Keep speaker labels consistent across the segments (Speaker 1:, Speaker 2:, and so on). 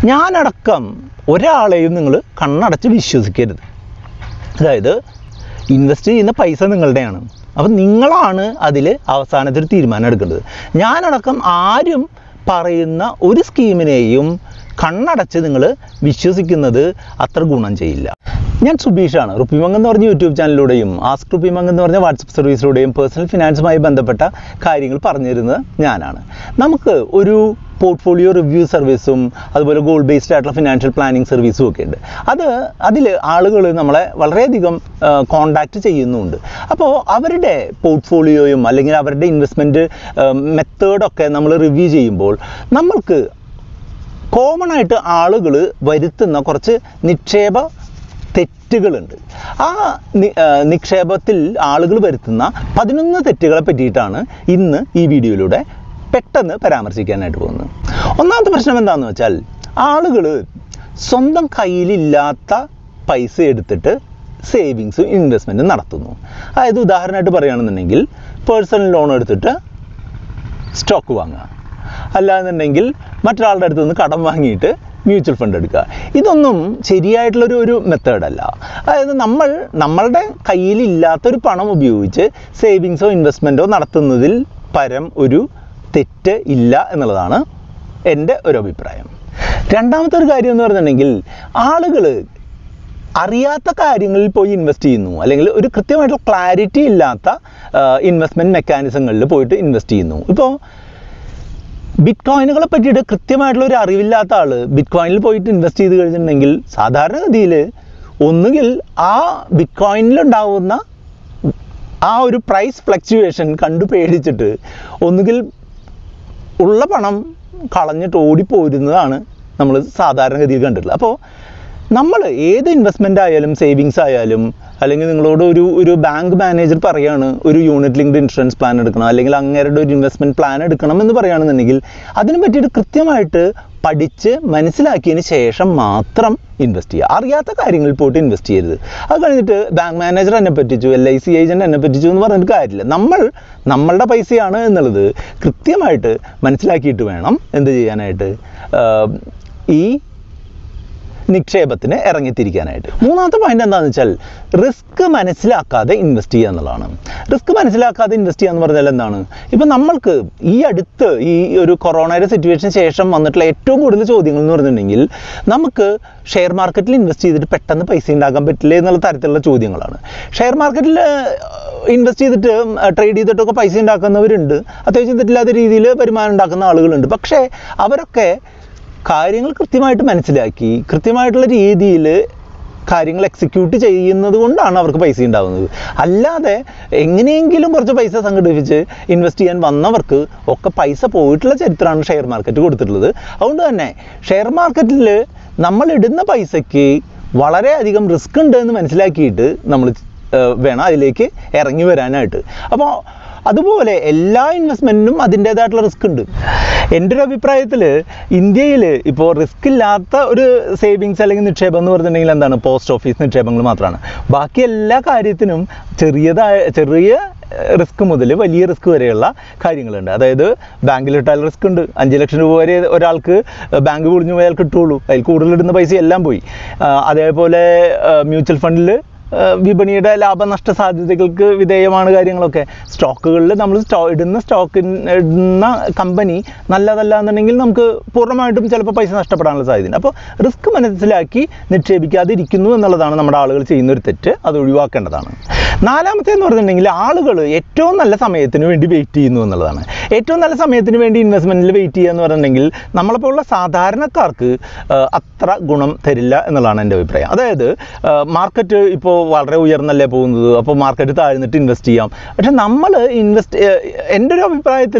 Speaker 1: ഞാനടക്കം ഒരാളെയും നിങ്ങൾ കണ്ണടച്ച് വിശ്വസിക്കരുത് അതായത് ഇൻവെസ്റ്റ് ചെയ്യുന്ന പൈസ നിങ്ങളുടെയാണ് അപ്പം നിങ്ങളാണ് അതിൽ അവസാനത്തിൽ തീരുമാനം എടുക്കേണ്ടത് ഞാനടക്കം ആരും പറയുന്ന ഒരു സ്കീമിനെയും കണ്ണടച്ച് നിങ്ങൾ വിശ്വസിക്കുന്നത് അത്ര ഗുണം ചെയ്യില്ല ഞാൻ സുബീഷാണ് റുപ്പിമംഗ് എന്ന് പറഞ്ഞ യൂട്യൂബ് ചാനലിലൂടെയും ആസ്ക് റുപ്പിമംഗ് എന്ന് പറഞ്ഞ വാട്സപ്പ് സർവീസിലൂടെയും പേഴ്സണൽ ഫിനാൻസുമായി ബന്ധപ്പെട്ട കാര്യങ്ങൾ പറഞ്ഞു തരുന്നത് ഞാനാണ് നമുക്ക് ഒരു പോർട്ട്ഫോളിയോ റിവ്യൂ സർവീസും അതുപോലെ ഗോൾ ബേസ്ഡ് ആയിട്ടുള്ള ഫിനാൻഷ്യൽ പ്ലാനിങ് സർവീസും ഒക്കെ ഉണ്ട് അത് അതിൽ ആളുകൾ നമ്മളെ വളരെയധികം കോണ്ടാക്ട് ചെയ്യുന്നുണ്ട് അപ്പോൾ അവരുടെ പോർട്ട്ഫോളിയോയും അല്ലെങ്കിൽ അവരുടെ ഇൻവെസ്റ്റ്മെൻറ്റ് മെത്തേഡൊക്കെ നമ്മൾ റിവ്യൂ ചെയ്യുമ്പോൾ നമ്മൾക്ക് കോമൺ ആയിട്ട് ആളുകൾ വരുത്തുന്ന കുറച്ച് നിക്ഷേപ തെറ്റുകളുണ്ട് ആ നി- ആ, നിക്ഷേപത്തിൽ ആളുകൾ വരുത്തുന്ന പതിനൊന്ന് തെറ്റുകളെ പറ്റിയിട്ടാണ് ഇന്ന് ഈ വീഡിയോയിലൂടെ പെട്ടെന്ന് പരാമർശിക്കാനായിട്ട് പോകുന്നത് ഒന്നാമത്തെ പ്രശ്നം എന്താണെന്ന് വെച്ചാൽ ആളുകൾ സ്വന്തം കയ്യിലില്ലാത്ത പൈസ എടുത്തിട്ട് സേവിങ്സും ഇൻവെസ്റ്റ്മെൻറ്റും നടത്തുന്നു അതായത് ഉദാഹരണമായിട്ട് പറയുകയാണെന്നുണ്ടെങ്കിൽ പേഴ്സണൽ ലോൺ എടുത്തിട്ട് സ്റ്റോക്ക് വാങ്ങുക അല്ലാന്നുണ്ടെങ്കിൽ മറ്റൊരാളുടെ അടുത്ത് നിന്ന് കടം വാങ്ങിയിട്ട് മ്യൂച്വൽ ഫണ്ട് എടുക്കുക ഇതൊന്നും ശരിയായിട്ടുള്ളൊരു ഒരു മെത്തേഡല്ല അതായത് നമ്മൾ നമ്മളുടെ കയ്യിലില്ലാത്തൊരു പണം ഉപയോഗിച്ച് സേവിങ്സോ ഇൻവെസ്റ്റ്മെൻറ്റോ നടത്തുന്നതിൽ പരം ഒരു തെറ്റ് ഇല്ല എന്നുള്ളതാണ് എൻ്റെ ഒരു അഭിപ്രായം രണ്ടാമത്തെ ഒരു കാര്യം എന്ന് പറഞ്ഞിട്ടുണ്ടെങ്കിൽ ആളുകൾ അറിയാത്ത കാര്യങ്ങളിൽ പോയി ഇൻവെസ്റ്റ് ചെയ്യുന്നു അല്ലെങ്കിൽ ഒരു കൃത്യമായിട്ടുള്ള ക്ലാരിറ്റി ഇല്ലാത്ത ഇൻവെസ്റ്റ്മെൻറ്റ് മെക്കാനിസങ്ങളിൽ പോയിട്ട് ഇൻവെസ്റ്റ് ചെയ്യുന്നു ഇപ്പോൾ ബിറ്റ് കോയിനുകളെ പറ്റിയിട്ട് കൃത്യമായിട്ടുള്ള ഒരു അറിവില്ലാത്ത ആൾ ബിറ്റ് കോയിനിൽ പോയിട്ട് ഇൻവെസ്റ്റ് ചെയ്ത് കഴിഞ്ഞിട്ടുണ്ടെങ്കിൽ സാധാരണഗതിയിൽ ഒന്നുകിൽ ആ ബിറ്റ് കോയിനിലുണ്ടാവുന്ന ആ ഒരു പ്രൈസ് ഫ്ലക്ച്വേഷൻ കണ്ടു പേടിച്ചിട്ട് ഒന്നുകിൽ ഉള്ള പണം കളഞ്ഞിട്ട് ഓടിപ്പോരുന്നതാണ് നമ്മൾ സാധാരണഗതിയിൽ കണ്ടിട്ടുള്ളത് അപ്പോൾ നമ്മൾ ഏത് ഇൻവെസ്റ്റ്മെൻ്റ് ആയാലും സേവിങ്സ് ആയാലും അല്ലെങ്കിൽ നിങ്ങളോട് ഒരു ഒരു ബാങ്ക് മാനേജർ പറയാണ് ഒരു യൂണിറ്റ് ലിങ്ക്ഡ് ഇൻഷുറൻസ് പ്ലാൻ എടുക്കണം അല്ലെങ്കിൽ അങ്ങേരുടെ ഒരു ഇൻവെസ്റ്റ്മെൻറ്റ് പ്ലാൻ എടുക്കണം എന്ന് പറയുകയാണെന്നുണ്ടെങ്കിൽ അതിനെ പറ്റിയിട്ട് കൃത്യമായിട്ട് പഠിച്ച് മനസ്സിലാക്കിയതിന് ശേഷം മാത്രം ഇൻവെസ്റ്റ് ചെയ്യുക അറിയാത്ത കാര്യങ്ങളിൽ പോയിട്ട് ഇൻവെസ്റ്റ് ചെയ്യരുത് അത് കഴിഞ്ഞിട്ട് ബാങ്ക് മാനേജർ എന്നെ പറ്റിച്ചു എൽ ഐ സി ഏജൻറ്റ് എന്നെ പറ്റിച്ചു എന്ന് പറഞ്ഞിട്ട് കാര്യമില്ല നമ്മൾ നമ്മളുടെ പൈസയാണ് എന്നുള്ളത് കൃത്യമായിട്ട് മനസ്സിലാക്കിയിട്ട് വേണം എന്ത് ചെയ്യാനായിട്ട് ആഹ് ഈ നിക്ഷേപത്തിന് ഇറങ്ങിത്തിരിക്കാനായിട്ട് മൂന്നാമത്തെ പോയിന്റ് എന്താണെന്ന് വെച്ചാൽ റിസ്ക് മനസ്സിലാക്കാതെ ഇൻവെസ്റ്റ് ചെയ്യുക എന്നുള്ളതാണ് റിസ്ക് മനസ്സിലാക്കാതെ ഇൻവെസ്റ്റ് ചെയ്യുക എന്ന് പറഞ്ഞാൽ എന്താണ് ഇപ്പം നമ്മൾക്ക് ഈ അടുത്ത് ഈ ഒരു കൊറോണയുടെ സിറ്റുവേഷന് ശേഷം വന്നിട്ടുള്ള ഏറ്റവും കൂടുതൽ ചോദ്യങ്ങൾ എന്ന് പറഞ്ഞിട്ടുണ്ടെങ്കിൽ നമുക്ക് ഷെയർ മാർക്കറ്റിൽ ഇൻവെസ്റ്റ് ചെയ്തിട്ട് പെട്ടെന്ന് പൈസ ഉണ്ടാക്കാൻ പറ്റില്ല എന്നുള്ള തരത്തിലുള്ള ചോദ്യങ്ങളാണ് ഷെയർ മാർക്കറ്റിൽ ഇൻവെസ്റ്റ് ചെയ്തിട്ട് ട്രേഡ് ചെയ്തിട്ടൊക്കെ പൈസ ഉണ്ടാക്കുന്നവരുണ്ട് അത്യാവശ്യം തെറ്റില്ലാത്ത രീതിയിൽ വരുമാനം ഉണ്ടാക്കുന്ന ആളുകളുണ്ട് പക്ഷേ അവരൊക്കെ കാര്യങ്ങൾ കൃത്യമായിട്ട് മനസ്സിലാക്കി കൃത്യമായിട്ടുള്ള രീതിയിൽ കാര്യങ്ങൾ എക്സിക്യൂട്ട് ചെയ്യുന്നത് കൊണ്ടാണ് അവർക്ക് പൈസ ഉണ്ടാകുന്നത് അല്ലാതെ എങ്ങനെയെങ്കിലും കുറച്ച് പൈസ സംഘടിപ്പിച്ച് ഇൻവെസ്റ്റ് ചെയ്യാൻ വന്നവർക്ക് ഒക്കെ പൈസ പോയിട്ടുള്ള ചരിത്രമാണ് ഷെയർ മാർക്കറ്റ് കൊടുത്തിട്ടുള്ളത് അതുകൊണ്ട് തന്നെ ഷെയർ മാർക്കറ്റിൽ നമ്മൾ ഇടുന്ന പൈസയ്ക്ക് വളരെയധികം റിസ്ക് ഉണ്ട് എന്ന് മനസ്സിലാക്കിയിട്ട് നമ്മൾ ഏഹ്, വേണം അതിലേക്ക് ഇറങ്ങി വരാനായിട്ട് അപ്പോൾ അതുപോലെ എല്ലാ ഇൻവെസ്റ്റ്മെൻറ്റിനും അതിൻ്റേതായിട്ടുള്ള റിസ്ക് ഉണ്ട് എൻ്റെ ഒരു അഭിപ്രായത്തിൽ ഇന്ത്യയിൽ ഇപ്പോൾ റിസ്ക് ഇല്ലാത്ത ഒരു സേവിങ്സ് അല്ലെങ്കിൽ നിക്ഷേപം എന്ന് പറഞ്ഞിട്ടുണ്ടെങ്കിൽ എന്താണ് പോസ്റ്റ് ഓഫീസ് നിക്ഷേപങ്ങൾ മാത്രമാണ് ബാക്കി എല്ലാ കാര്യത്തിനും ചെറിയതായ ചെറിയ റിസ്ക് മുതൽ വലിയ റിസ്ക് വരെയുള്ള കാര്യങ്ങളുണ്ട് അതായത് ബാങ്കിലിട്ടാൽ റിസ്ക് ഉണ്ട് അഞ്ച് ലക്ഷം രൂപ വരെ ഒരാൾക്ക് ബാങ്ക് പൊളിഞ്ഞു പോയാൽ കിട്ടുള്ളൂ അതിൽ കൂടുതലിടുന്ന പൈസ എല്ലാം പോയി ആ, അതേപോലെ മ്യൂച്വൽ ഫണ്ടിൽ വിപണിയുടെ ലാഭനഷ്ട സാധ്യതകൾക്ക് വിധേയമാണ് കാര്യങ്ങളൊക്കെ സ്റ്റോക്കുകളിൽ നമ്മൾ സ്റ്റോ ഇടുന്ന സ്റ്റോക്ക് ഇടുന്ന കമ്പനി നല്ലതല്ല എന്നുണ്ടെങ്കിൽ നമുക്ക് പൂർണ്ണമായിട്ടും ചിലപ്പോൾ പൈസ നഷ്ടപ്പെടാനുള്ള സാധ്യതയുണ്ട് അപ്പോൾ റിസ്ക് മനസ്സിലാക്കി നിക്ഷേപിക്കാതിരിക്കുന്നു എന്നുള്ളതാണ് നമ്മുടെ ആളുകൾ ചെയ്യുന്ന ഒരു തെറ്റ് അത് ഒഴിവാക്കേണ്ടതാണ് നാലാമത്തെ എന്ന് പറഞ്ഞിട്ടുണ്ടെങ്കിൽ ആളുകൾ ഏറ്റവും നല്ല സമയത്തിന് വേണ്ടി വെയിറ്റ് ചെയ്യുന്നു എന്നുള്ളതാണ് ഏറ്റവും നല്ല സമയത്തിന് വേണ്ടി ഇൻവെസ്റ്റ്മെൻറ്റിൽ വെയിറ്റ് ചെയ്യുക എന്ന് പറഞ്ഞിട്ടുണ്ടെങ്കിൽ നമ്മളെപ്പോലുള്ള സാധാരണക്കാർക്ക് ആ, അത്ര ഗുണം തരില്ല എന്നുള്ളതാണ് എൻ്റെ അഭിപ്രായം അതായത് മാർക്കറ്റ് ഇപ്പോൾ വളരെ ഉയർന്നല്ലേ പോകുന്നത് അപ്പോൾ മാർക്കറ്റ് താഴ്ന്നിട്ട് ഇൻവെസ്റ്റ് ചെയ്യാം പക്ഷെ നമ്മൾ ഇൻവെസ്റ്റ് എൻ്റെ ഒരു അഭിപ്രായത്തിൽ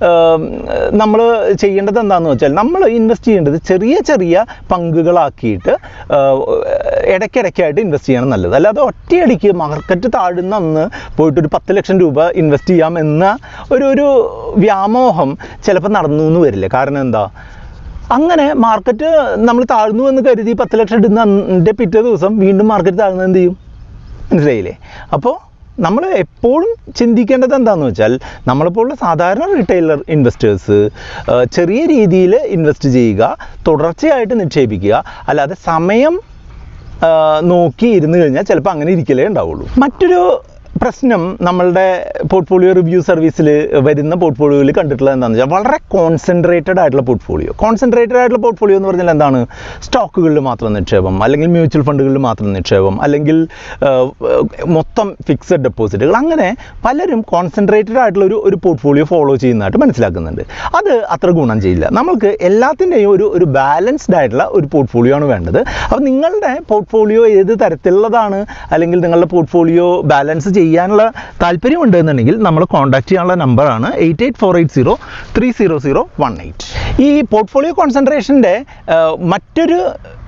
Speaker 1: നമ്മൾ ചെയ്യേണ്ടത് എന്താണെന്ന് വെച്ചാൽ നമ്മൾ ഇൻവെസ്റ്റ് ചെയ്യേണ്ടത് ചെറിയ ചെറിയ പങ്കുകളാക്കിയിട്ട് ആ, ഇടയ്ക്കിടയ്ക്കായിട്ട് ഇൻവെസ്റ്റ് ചെയ്യണം നല്ലത് അല്ലാതെ ഒറ്റയടിക്ക് മാർക്കറ്റ് താഴുന്ന അന്ന് പോയിട്ട് ഒരു പത്ത് ലക്ഷം രൂപ ഇൻവെസ്റ്റ് ചെയ്യാം എന്ന ഒരു ഒരു വ്യാമോഹം ചിലപ്പോൾ നടന്നു എന്ന് വരില്ല കാരണം എന്താ അങ്ങനെ മാർക്കറ്റ് നമ്മൾ താഴ്ന്നു എന്ന് കരുതി പത്ത് ലക്ഷം ഇടുന്ന അന്നിൻ്റെ പിറ്റേ ദിവസം വീണ്ടും മാർക്കറ്റ് താഴ്ന്നത് എന്ത് ചെയ്യും മനസ്സിലായില്ലേ അപ്പോൾ നമ്മൾ എപ്പോഴും ചിന്തിക്കേണ്ടത് എന്താണെന്ന് വെച്ചാൽ നമ്മളെപ്പോലുള്ള സാധാരണ റീറ്റെയിലർ ഇൻവെസ്റ്റേഴ്സ് ചെറിയ രീതിയിൽ ഇൻവെസ്റ്റ് ചെയ്യുക തുടർച്ചയായിട്ട് നിക്ഷേപിക്കുക അല്ലാതെ സമയം ആ, നോക്കി ഇരുന്ന് കഴിഞ്ഞാൽ ചിലപ്പോൾ അങ്ങനെ ഇരിക്കലേ ഉണ്ടാവുള്ളൂ മറ്റൊരു പ്രശ്നം നമ്മളുടെ പോർട്ട്ഫോളിയോ റിവ്യൂ സർവീസിൽ വരുന്ന പോർട്ട്ഫോളിയോയിൽ കണ്ടിട്ടുള്ളത് എന്താണെന്ന് വെച്ചാൽ വളരെ കോൺസെൻട്രേറ്റഡ് ആയിട്ടുള്ള പോർട്ട്ഫോളിയോ കോൺസെൻട്രേറ്റഡ് ആയിട്ടുള്ള പോർട്ട്ഫോളിയോ എന്ന് പറഞ്ഞാൽ എന്താണ് സ്റ്റോക്കുകളിൽ മാത്രം നിക്ഷേപം അല്ലെങ്കിൽ മ്യൂച്വൽ ഫണ്ടുകളിൽ മാത്രം നിക്ഷേപം അല്ലെങ്കിൽ ആ, മൊത്തം ഫിക്സഡ് ഡെപ്പോസിറ്റുകൾ അങ്ങനെ പലരും കോൺസെൻട്രേറ്റഡ് ആയിട്ടുള്ള ഒരു ഒരു പോർട്ട്ഫോളിയോ ഫോളോ ചെയ്യുന്നതായിട്ട് മനസ്സിലാക്കുന്നുണ്ട് അത് അത്ര ഗുണം ചെയ്യില്ല നമ്മൾക്ക് എല്ലാത്തിൻ്റെയും ഒരു ഒരു ബാലൻസ്ഡ് ആയിട്ടുള്ള ഒരു പോർട്ട്ഫോളിയോ ആണ് വേണ്ടത് അപ്പോൾ നിങ്ങളുടെ പോർട്ട്ഫോളിയോ ഏത് തരത്തിലുള്ളതാണ് അല്ലെങ്കിൽ നിങ്ങളുടെ പോർട്ട്ഫോളിയോ ബാലൻസ് ചെയ്യാനുള്ള താല്പര്യമുണ്ട് എന്നുണ്ടെങ്കിൽ നമ്മൾ കോൺടാക്ട് ചെയ്യാനുള്ള നമ്പറാണ് eight eight four eight zero three zero zero one eight ഈ പോർട്ട്ഫോളിയോ കോൺസെൻട്രേഷൻ്റെ മറ്റൊരു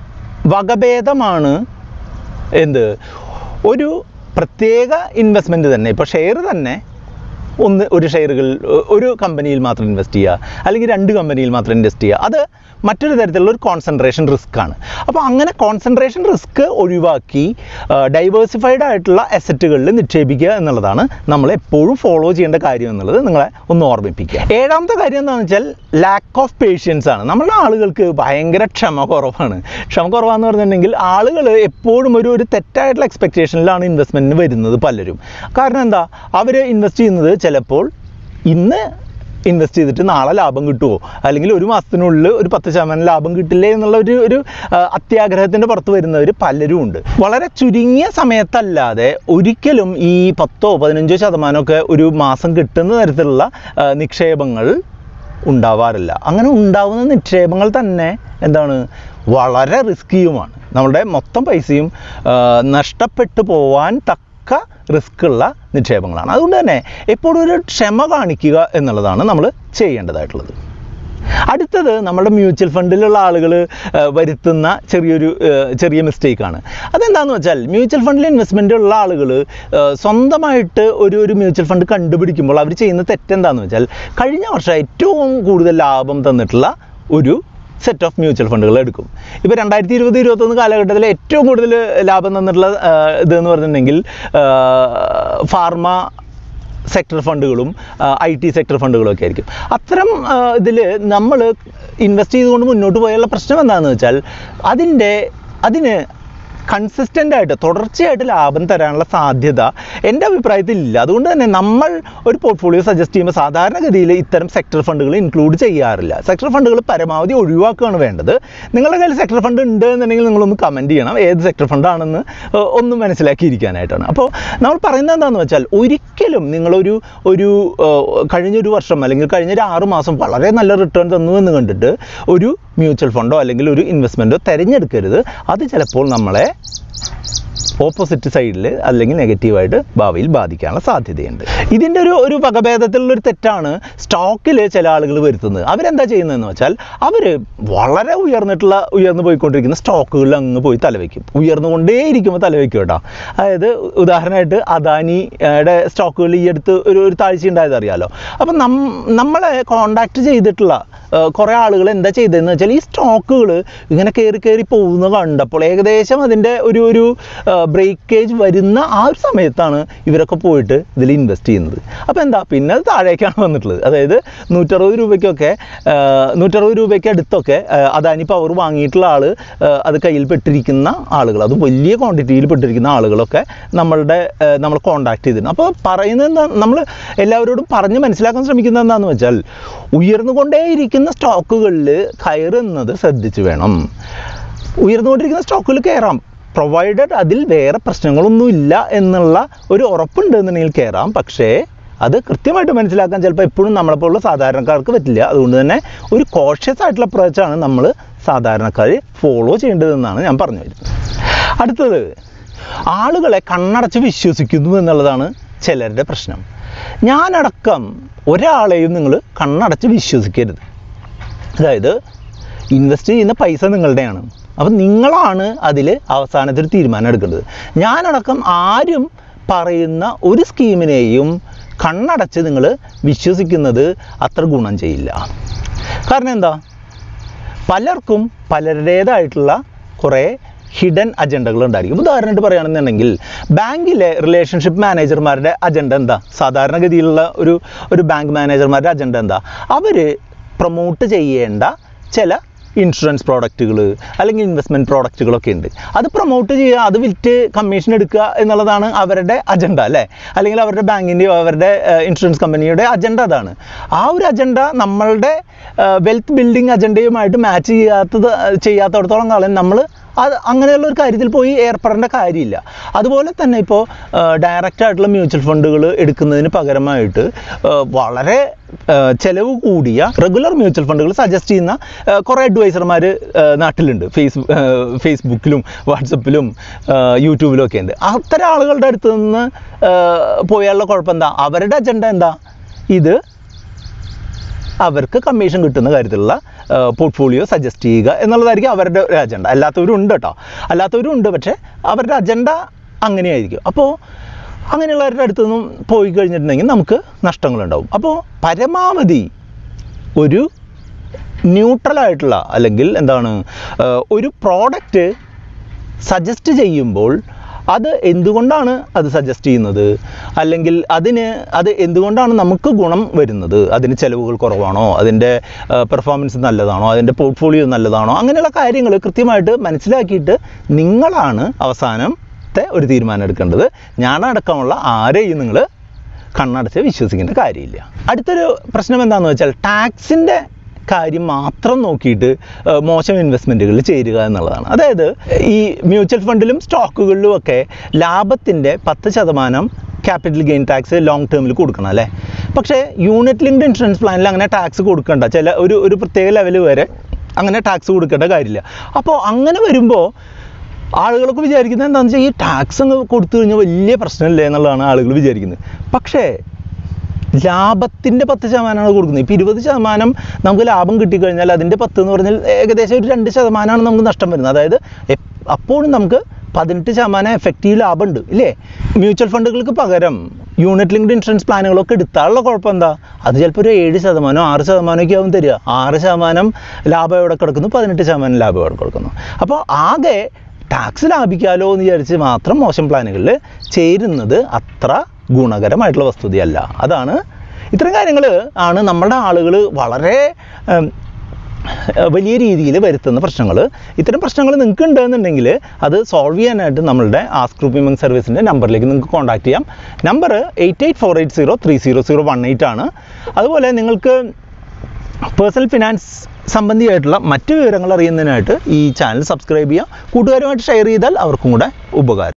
Speaker 1: വകഭേദമാണ് എന്ത് ഒരു പ്രത്യേക ഇൻവെസ്റ്റ്മെൻറ്റ് തന്നെ ഇപ്പോൾ ഷെയർ തന്നെ ഒന്ന് ഒരു ഷെയറുകൾ ഒരു കമ്പനിയിൽ മാത്രം ഇൻവെസ്റ്റ് ചെയ്യുക അല്ലെങ്കിൽ രണ്ട് കമ്പനിയിൽ മാത്രം ഇൻവെസ്റ്റ് ചെയ്യുക അത് മറ്റൊരു തരത്തിലുള്ള ഒരു കോൺസെൻട്രേഷൻ റിസ്ക് ആണ് അപ്പോൾ അങ്ങനെ കോൺസെൻട്രേഷൻ റിസ്ക് ഒഴിവാക്കി ഡൈവേഴ്സിഫൈഡ് ആയിട്ടുള്ള അസറ്റുകളിൽ നിക്ഷേപിക്കുക എന്നുള്ളതാണ് നമ്മൾ എപ്പോഴും ഫോളോ ചെയ്യേണ്ട കാര്യം എന്നുള്ളത് നിങ്ങളെ ഒന്ന് ഓർമ്മിപ്പിക്കുക ഏഴാമത്തെ കാര്യം എന്താണെന്ന് വെച്ചാൽ ലാക്ക് ഓഫ് പേഷ്യൻസ് ആണ് നമ്മുടെ ആളുകൾക്ക് ഭയങ്കര ക്ഷമ കുറവാണ് ക്ഷമ കുറവാന്ന് പറഞ്ഞിട്ടുണ്ടെങ്കിൽ ആളുകൾ എപ്പോഴും ഒരു ഒരു തെറ്റായിട്ടുള്ള എക്സ്പെക്റ്റേഷനിലാണ് ഇൻവെസ്റ്റ്മെൻറ്റിന് വരുന്നത് പലരും കാരണം എന്താ അവർ ഇൻവെസ്റ്റ് ചെയ്യുന്നത് ചിലപ്പോൾ ഇന്ന് ഇൻവെസ്റ്റ് ചെയ്തിട്ട് നാളെ ലാഭം കിട്ടുമോ അല്ലെങ്കിൽ ഒരു മാസത്തിനുള്ളിൽ ഒരു പത്ത് ശതമാനം ലാഭം കിട്ടില്ലേ എന്നുള്ള ഒരു ഒരു ആ, അത്യാഗ്രഹത്തിൻ്റെ പുറത്ത് വരുന്നവർ പലരും ഉണ്ട് വളരെ ചുരുങ്ങിയ സമയത്തല്ലാതെ ഒരിക്കലും ഈ പത്തോ പതിനഞ്ചോ ശതമാനമൊക്കെ ഒരു മാസം കിട്ടുന്ന തരത്തിലുള്ള ആ, നിക്ഷേപങ്ങൾ ഉണ്ടാവാറില്ല അങ്ങനെ ഉണ്ടാവുന്ന നിക്ഷേപങ്ങൾ തന്നെ എന്താണ് വളരെ റിസ്കിയുമാണ് നമ്മുടെ മൊത്തം പൈസയും ആ, നഷ്ടപ്പെട്ടു പോവാൻ തക്ക റിസ്ക് ഉള്ള നിക്ഷേപങ്ങളാണ് അതുകൊണ്ട് തന്നെ എപ്പോഴും ഒരു ക്ഷമ കാണിക്കുക എന്നുള്ളതാണ് നമ്മൾ ചെയ്യേണ്ടതായിട്ടുള്ളത് അടുത്തത് നമ്മുടെ മ്യൂച്വൽ ഫണ്ടിലുള്ള ആളുകൾ വരുത്തുന്ന ചെറിയൊരു ആ, ചെറിയ മിസ്റ്റേക്കാണ് അതെന്താണെന്ന് വെച്ചാൽ മ്യൂച്വൽ ഫണ്ടിൽ ഇൻവെസ്റ്റ്മെൻ്റ് ഉള്ള ആളുകൾ സ്വന്തമായിട്ട് ഒരു ഒരു മ്യൂച്വൽ ഫണ്ട് കണ്ടുപിടിക്കുമ്പോൾ അവർ ചെയ്യുന്ന തെറ്റെന്താണെന്ന് വെച്ചാൽ കഴിഞ്ഞ വർഷം ഏറ്റവും കൂടുതൽ ലാഭം തന്നിട്ടുള്ള ഒരു സെറ്റ് ഓഫ് മ്യൂച്വൽ ഫണ്ടുകൾ എടുക്കും ഇപ്പോൾ രണ്ടായിരത്തി ഇരുപത് ഇരുപത്തൊന്ന് കാലഘട്ടത്തിൽ ഏറ്റവും കൂടുതൽ ലാഭം തന്നിട്ടുള്ള ആ, ഇതെന്ന് പറഞ്ഞിട്ടുണ്ടെങ്കിൽ ഫാർമ സെക്ടർ ഫണ്ടുകളും ഐ ടി സെക്ടർ ഫണ്ടുകളും ഒക്കെ ആയിരിക്കും അത്തരം ഇതിൽ നമ്മൾ ഇൻവെസ്റ്റ് ചെയ്തുകൊണ്ട് മുന്നോട്ട് പോയുള്ള പ്രശ്നം എന്താണെന്ന് വെച്ചാൽ അതിൻ്റെ അതിന് കൺസിസ്റ്റൻ്റ് ആയിട്ട് തുടർച്ചയായിട്ട് ലാഭം തരാനുള്ള സാധ്യത എൻ്റെ അഭിപ്രായത്തിൽ ഇല്ല അതുകൊണ്ട് തന്നെ നമ്മൾ ഒരു പോർട്ട്ഫോളിയോ സജസ്റ്റ് ചെയ്യുമ്പോൾ സാധാരണഗതിയിൽ ഇത്തരം സെക്ടർ ഫണ്ടുകൾ ഇൻക്ലൂഡ് ചെയ്യാറില്ല സെക്ടർ ഫണ്ടുകൾ പരമാവധി ഒഴിവാക്കുകയാണ് വേണ്ടത് നിങ്ങളുടെ കയ്യിൽ സെക്ടർ ഫണ്ട് ഉണ്ട് എന്നുണ്ടെങ്കിൽ നിങ്ങളൊന്ന് കമൻറ്റ് ചെയ്യണം ഏത് സെക്ടർ ഫണ്ടാണെന്ന് ഏഹ്, ഒന്ന് മനസ്സിലാക്കിയിരിക്കാനായിട്ടാണ് അപ്പോൾ നമ്മൾ പറയുന്നത് എന്താണെന്ന് വെച്ചാൽ ഒരിക്കലും നിങ്ങളൊരു ഒരു ഏഹ്, കഴിഞ്ഞൊരു വർഷം അല്ലെങ്കിൽ കഴിഞ്ഞ ഒരു ആറ് മാസം വളരെ നല്ല റിട്ടേൺ തന്നു എന്ന് കണ്ടിട്ട് ഒരു മ്യൂച്വൽ ഫണ്ടോ അല്ലെങ്കിൽ ഒരു ഇൻവെസ്റ്റ്മെൻറ്റോ തിരഞ്ഞെടുക്കരുത് അത് ചിലപ്പോൾ നമ്മളെ ഓപ്പോസിറ്റ് സൈഡിൽ അല്ലെങ്കിൽ നെഗറ്റീവായിട്ട് ഭാവിയിൽ ബാധിക്കാനുള്ള സാധ്യതയുണ്ട് ഇതിൻ്റെ ഒരു ഒരു വകഭേദത്തിലുള്ള ഒരു തെറ്റാണ് സ്റ്റോക്കിൽ ചില ആളുകൾ വരുത്തുന്നത് അവരെന്താ ചെയ്യുന്നതെന്ന് വെച്ചാൽ അവർ വളരെ ഉയർന്നിട്ടുള്ള ഉയർന്നു പോയിക്കൊണ്ടിരിക്കുന്ന സ്റ്റോക്കുകളിൽ അങ്ങ് പോയി തലവെക്കും ഉയർന്നുകൊണ്ടേയിരിക്കുമ്പോൾ തലവെക്കും കേട്ടോ അതായത് ഉദാഹരണമായിട്ട് അദാനിയുടെ സ്റ്റോക്കുകളിൽ ഈ അടുത്ത് ഒരു ഒരു താഴ്ച ഉണ്ടായത് അറിയാലോ അപ്പം നം നമ്മളെ കോണ്ടാക്ട് ചെയ്തിട്ടുള്ള ഏഹ്, കുറേ ആളുകൾ എന്താ ചെയ്തതെന്ന് വെച്ചാൽ ഈ സ്റ്റോക്കുകൾ ഇങ്ങനെ കയറി കയറി പോകുന്ന കണ്ടപ്പോൾ ഏകദേശം അതിൻ്റെ ഒരു ഒരു ബ്രേക്കേജ് വരുന്ന ആ ഒരു സമയത്താണ് ഇവരൊക്കെ പോയിട്ട് ഇതിൽ ഇൻവെസ്റ്റ് ചെയ്യുന്നത് അപ്പോൾ എന്താ പിന്നെ അത് താഴേക്കാണ് വന്നിട്ടുള്ളത് അതായത് നൂറ്ററുപത് രൂപയ്ക്കൊക്കെ ഏഹ്, നൂറ്ററുപത് രൂപയ്ക്ക് അടുത്തൊക്കെ ഏഹ്, അദാനി പവർ വാങ്ങിയിട്ടുള്ള ആൾ അത് കയ്യിൽ പെട്ടിരിക്കുന്ന ആളുകൾ അത് വലിയ ക്വാണ്ടിറ്റിയിൽ പെട്ടിരിക്കുന്ന ആളുകളൊക്കെ നമ്മളുടെ ഏഹ്, നമ്മൾ കോണ്ടാക്ട് ചെയ്തിരുന്നു അപ്പോൾ പറയുന്നത് എന്താ നമ്മൾ എല്ലാവരോടും പറഞ്ഞ് മനസ്സിലാക്കാൻ ശ്രമിക്കുന്നത് എന്താണെന്ന് വെച്ചാൽ ഉയർന്നുകൊണ്ടേയിരിക്കുന്ന സ്റ്റോക്കുകളിൽ കയറുന്നത് ശ്രദ്ധിച്ച് വേണം ഉയർന്നുകൊണ്ടിരിക്കുന്ന സ്റ്റോക്കുകൾ കയറാം പ്രൊവൈഡഡ് അതിൽ വേറെ പ്രശ്നങ്ങളൊന്നുമില്ല എന്നുള്ള ഒരു ഉറപ്പുണ്ട് എന്നുണ്ടെങ്കിൽ കയറാം പക്ഷേ അത് കൃത്യമായിട്ട് മനസ്സിലാക്കാൻ ചിലപ്പോൾ എപ്പോഴും നമ്മളെപ്പോലുള്ള സാധാരണക്കാർക്ക് പറ്റില്ല അതുകൊണ്ട് തന്നെ ഒരു കോഷ്യസ് ആയിട്ടുള്ള അപ്രോച്ചാണ് നമ്മൾ സാധാരണക്കാർ ഫോളോ ചെയ്യേണ്ടതെന്നാണ് ഞാൻ പറഞ്ഞു വരുന്നത് അടുത്തത് ആളുകളെ കണ്ണടച്ച് വിശ്വസിക്കുന്നു എന്നുള്ളതാണ് ചിലരുടെ പ്രശ്നം ഞാനടക്കം ഒരാളെയും നിങ്ങൾ കണ്ണടച്ച് വിശ്വസിക്കരുത് അതായത് ഇൻവെസ്റ്റ് ചെയ്യുന്ന പൈസ നിങ്ങളുടെയാണ് അപ്പം നിങ്ങളാണ് അതിൽ അവസാനത്തിൽ തീരുമാനം എടുക്കേണ്ടത് ഞാനടക്കം ആരും പറയുന്ന ഒരു സ്കീമിനെയും കണ്ണടച്ച് നിങ്ങൾ വിശ്വസിക്കുന്നത് അത്ര ഗുണം ചെയ്യില്ല കാരണം എന്താ പലർക്കും പലരുടേതായിട്ടുള്ള കുറേ ഹിഡൻ അജണ്ടകൾ ഉണ്ടായിരിക്കും ഉദാഹരണമായിട്ട് പറയുകയാണെന്നുണ്ടെങ്കിൽ ബാങ്കിലെ റിലേഷൻഷിപ്പ് മാനേജർമാരുടെ അജണ്ട എന്താ സാധാരണഗതിയിലുള്ള ഒരു ഒരു ബാങ്ക് മാനേജർമാരുടെ അജണ്ട എന്താ അവർ പ്രൊമോട്ട് ചെയ്യേണ്ട ചില ഇൻഷുറൻസ് പ്രോഡക്റ്റുകൾ അല്ലെങ്കിൽ ഇൻവെസ്റ്റ്മെൻറ്റ് പ്രോഡക്റ്റുകളൊക്കെ ഉണ്ട് അത് പ്രൊമോട്ട് ചെയ്യുക അത് വിറ്റ് കമ്മീഷൻ എടുക്കുക എന്നുള്ളതാണ് അവരുടെ അജണ്ട അല്ലേ അല്ലെങ്കിൽ അവരുടെ ബാങ്കിൻ്റെയോ അവരുടെ ഇൻഷുറൻസ് കമ്പനിയുടെ അജണ്ട അതാണ് ആ ഒരു അജണ്ട നമ്മളുടെ വെൽത്ത് ബിൽഡിംഗ് അജണ്ടയുമായിട്ട് മാച്ച് ചെയ്യാത്തത് ചെയ്യാത്തടത്തോളം കാലം നമ്മൾ അത് അങ്ങനെയുള്ള ഒരു കാര്യത്തിൽ പോയി ഏർപ്പെടേണ്ട കാര്യമില്ല അതുപോലെ തന്നെ ഇപ്പോൾ ഡയറക്റ്റ് ആയിട്ടുള്ള മ്യൂച്വൽ ഫണ്ടുകൾ എടുക്കുന്നതിന് പകരമായിട്ട് ആ, വളരെ ആ, ചെലവ് കൂടിയ റെഗുലർ മ്യൂച്വൽ ഫണ്ടുകൾ സജസ്റ്റ് ചെയ്യുന്ന ആ, കുറേ അഡ്വൈസർമാർ നാട്ടിലുണ്ട് ഫേസ് ആ, ഫേസ്ബുക്കിലും വാട്സപ്പിലും ആ, യൂട്യൂബിലും ഒക്കെ ഉണ്ട് അത്തരം ആളുകളുടെ അടുത്ത് നിന്ന് ആ, പോയാലുള്ള കുഴപ്പം എന്താ അവരുടെ അജണ്ട എന്താ ഇത് അവർക്ക് കമ്മീഷൻ കിട്ടുന്ന കാര്യത്തിലുള്ള പോർട്ട്ഫോളിയോ സജസ്റ്റ് ചെയ്യുക എന്നുള്ളതായിരിക്കും അവരുടെ ഒരു അജണ്ട അല്ലാത്തവരും ഉണ്ട് കേട്ടോ അല്ലാത്തവരും ഉണ്ട് പക്ഷേ അവരുടെ അജണ്ട അങ്ങനെയായിരിക്കും അപ്പോൾ അങ്ങനെയുള്ളവരുടെ അടുത്ത് നിന്നും പോയി കഴിഞ്ഞിട്ടുണ്ടെങ്കിൽ നമുക്ക് നഷ്ടങ്ങളുണ്ടാവും അപ്പോൾ പരമാവധി ഒരു ന്യൂട്രലായിട്ടുള്ള അല്ലെങ്കിൽ എന്താണ് ആ, ഒരു പ്രോഡക്റ്റ് സജസ്റ്റ് ചെയ്യുമ്പോൾ അത് എന്തുകൊണ്ടാണ് അത് സജസ്റ്റ് ചെയ്യുന്നത് അല്ലെങ്കിൽ അതിന് അത് എന്തുകൊണ്ടാണ് നമുക്ക് ഗുണം വരുന്നത് അതിന് ചിലവുകൾ കുറവാണോ അതിൻ്റെ പെർഫോമൻസ് നല്ലതാണോ അതിൻ്റെ പോർട്ട്ഫോളിയോ നല്ലതാണോ അങ്ങനെയുള്ള കാര്യങ്ങൾ കൃത്യമായിട്ട് മനസ്സിലാക്കിയിട്ട് നിങ്ങളാണ് അവസാനത്തെ ഒരു തീരുമാനം എടുക്കേണ്ടത് ഞാനടക്കമുള്ള ആരെയും നിങ്ങൾ കണ്ണടച്ച് വിശ്വസിക്കേണ്ട കാര്യമില്ല അടുത്തൊരു പ്രശ്നം എന്താണെന്ന് വെച്ചാൽ ടാക്സിൻ്റെ കാര്യം മാത്രം നോക്കിയിട്ട് ആ, മോശം ഇൻവെസ്റ്റ്മെൻറ്റുകളിൽ ചേരുക എന്നുള്ളതാണ് അതായത് ഈ മ്യൂച്വൽ ഫണ്ടിലും സ്റ്റോക്കുകളിലും ഒക്കെ ലാഭത്തിൻ്റെ പത്ത് ശതമാനം ക്യാപിറ്റൽ ഗെയിൻ ടാക്സ് ലോങ് ടേമിൽ കൊടുക്കണം അല്ലേ പക്ഷേ യൂണിറ്റ് ലിങ്ക്ഡ് ഇൻഷുറൻസ് പ്ലാനിൽ അങ്ങനെ ടാക്സ് കൊടുക്കണ്ട ചില ഒരു ഒരു പ്രത്യേക ലെവൽ വരെ അങ്ങനെ ടാക്സ് കൊടുക്കേണ്ട കാര്യമില്ല അപ്പോൾ അങ്ങനെ വരുമ്പോൾ ആളുകളൊക്കെ വിചാരിക്കുന്നത് എന്താണെന്ന് വെച്ചാൽ ഈ ടാക്സ് അങ്ങ് കൊടുത്തു കഴിഞ്ഞാൽ വലിയ പ്രശ്നമില്ലേ എന്നുള്ളതാണ് ആളുകൾ വിചാരിക്കുന്നത് പക്ഷേ ലാഭത്തിൻ്റെ പത്ത് ശതമാനമാണ് കൊടുക്കുന്നത് ഇപ്പോൾ ഇരുപത് ശതമാനം നമുക്ക് ലാഭം കിട്ടിക്കഴിഞ്ഞാൽ അതിൻ്റെ പത്ത് എന്ന് പറഞ്ഞാൽ ഏകദേശം ഒരു രണ്ട് ശതമാനമാണ് നമുക്ക് നഷ്ടം വരുന്നത് അതായത് എപ്- അപ്പോഴും നമുക്ക് പതിനെട്ട് ശതമാനം എഫക്റ്റീവ് ലാഭമുണ്ട് ഇല്ലേ മ്യൂച്വൽ ഫണ്ടുകൾക്ക് പകരം യൂണിറ്റ് ലിങ്ക്ഡ് ഇൻഷുറൻസ് പ്ലാനുകളൊക്കെ എടുത്താലുള്ള കുഴപ്പം എന്താ അത് ചിലപ്പോൾ ഒരു ഏഴ് ശതമാനം ആറ് ശതമാനമൊക്കെ ആവും തരിക ആറ് ശതമാനം ലാഭം എവിടെ കിടക്കുന്നു പതിനെട്ട് ശതമാനം ലാഭം എവിടെ കിടക്കുന്നു അപ്പോൾ ആകെ ടാക്സ് ലാഭിക്കാലോ എന്ന് വിചാരിച്ച് മാത്രം മോശം പ്ലാനുകളിൽ ചേരുന്നത് അത്ര ഗുണകരമായിട്ടുള്ള വസ്തുതയല്ല അതാണ് ഇത്തരം കാര്യങ്ങൾ ആണ് നമ്മുടെ ആളുകൾ വളരെ ഉം, വലിയ രീതിയിൽ വരുത്തുന്ന പ്രശ്നങ്ങൾ ഇത്തരം പ്രശ്നങ്ങൾ നിങ്ങൾക്ക് ഉണ്ടെന്നുണ്ടെങ്കിൽ അത് സോൾവ് ചെയ്യാനായിട്ട് നമ്മളുടെ ആസ്ക് ഗ്രൂപ്പിംഗ് സർവീസിൻ്റെ നമ്പറിലേക്ക് നിങ്ങൾക്ക് കോൺടാക്ട് ചെയ്യാം number eight eight four eight zero three zero zero one eight ആണ് അതുപോലെ നിങ്ങൾക്ക് പേഴ്സണൽ ഫിനാൻസ് സംബന്ധിയായിട്ടുള്ള മറ്റ് വിവരങ്ങൾ അറിയുന്നതിനായിട്ട് ഈ ചാനൽ സബ്സ്ക്രൈബ് ചെയ്യുക കൂട്ടുകാരുമായിട്ട് ഷെയർ ചെയ്താൽ അവർക്കും കൂടെ ഉപകാരം